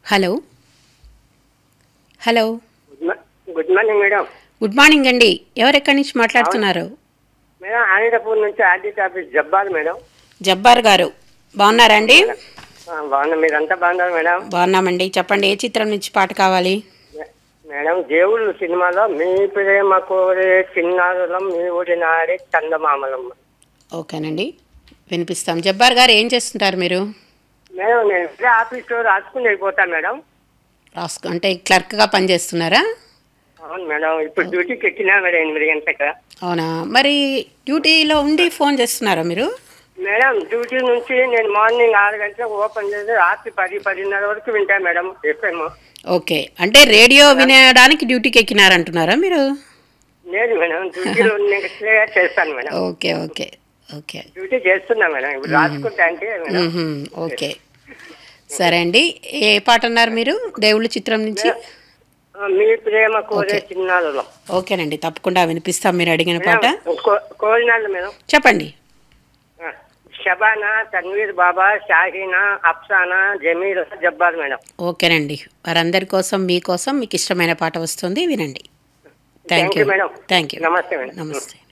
Hello hello good మా- good morning madam good morning అండి ఎవరు ఎక్కడి నుంచి మాట్లాడుతున్నారు మేడం అనంతపూర్ నుంచి RDT office Jabbar madam Jabbar గారు బాగున్నారా అండి ఆ, బాగున్నా మీరంతా బాగున్నారు మేడం బాగున్నామండి చెప్పండి ఏ చిత్రం నుంచి పాట కావాలి మే- మేడం దేవుళ్ళు సినిమాలో మీ ప్రేమ కోరే చిన్నారులం మీ ఊరి నాడే చందమామలం ఓకేనండి వినిపిస్తాం జబ్బార్ గారు ఏం చేస్తుంటారు మీరు మేడం నేను ఇప్పుడే ఆఫీస్లో రాసుకుని వెళ్ళిపోతాను మేడం రాసుకో అంటే క్లర్క్గా పనిచేస్తున్నారా అవును మేడం ఇప్పుడు డ్యూటీకి ఎక్కినా మేడం ఎనిమిది గంటలకు అవునా మరి డ్యూటీలో ఉండి ఫోన్ చేస్తున్నారా మీరు మేడం డ్యూటీ నుంచి నేను మార్నింగ్ ఆరు గంటలకు ఓపెన్ చేసి రాత్రి పది పదిన్నర వరకు వింటాను మేడం ఎఫ్ఎం ఓకే అంటే రేడియో వినడానికి డ్యూటీకి ఎక్కినారంటున్నారా మీరు లేదు మేడం డ్యూటీలో నెక్స్ట్ చేస్తాను madam okay okay okay duty చేస్తున్నా మేడం ఇప్పుడు రాసుకుంటా అంటే మేడం మ్మ్హ్మ్. ఓకే సరే అండి ఏ పాట అన్నారు మీరు దేవుళ్ళ చిత్రం నుంచి ఆ, మీ ప్రేమ కోరే చిన్నారులం ఓకేనండి తప్పకుండా వినిపిస్తాం మీరు అడిగిన పాట మేడం, కో- కోరినాళ్ళు మేడం చెప్పండి ఆ, షబానా తన్వీర్ బాబా షాహీనా అఫ్సానా జమీల్ జబ్బార్ మేడం ఓకేనండి వారందరి కోసం మీకోసం మీకు ఇష్టమైన పాట వస్తుంది వినండి thank Thank you you, madam. Thank you నమస్తే, madam. నమస్తే